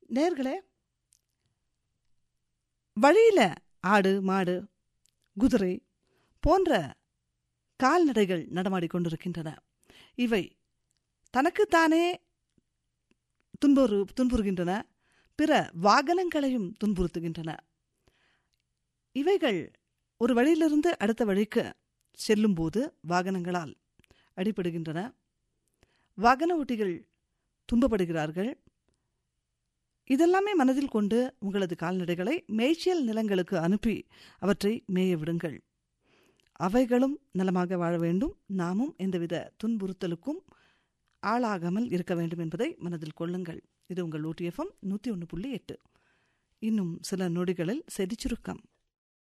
நேர்களே வழியில ஆடு மாடு குதிரை போன்ற கால்நடைகள் நடமாடிக் கொண்டிருக்கின்றன இவை தனக்குத்தானே துன்புறு துன்புறுகின்றன பிற வாகனங்களையும் துன்புறுத்துகின்றன இவைகள் ஒரு வழியிலிருந்து அடுத்த வழிக்கு செல்லும்போது வாகனங்களால் அடிபடுகின்றன வாகன ஓட்டிகள் துன்பப்படுகிறார்கள் இதெல்லாமே மனதில் கொண்டு உங்களது கால்நடைகளை மேய்ச்சல் நிலங்களுக்கு அனுப்பி அவற்றை மேய விடுங்கள் அவைகளும் நலமாக வாழ வேண்டும் நாமும் எந்தவித துன்புறுத்தலுக்கும் ஆளாகாமல் இருக்க வேண்டும் என்பதை மனதில் கொள்ளுங்கள் இது உங்கள் ஓடிஎஃப்எம் நூற்றி ஒன்று புள்ளி எட்டு இன்னும் சில நொடிகளில் செதிச்சுருக்கம்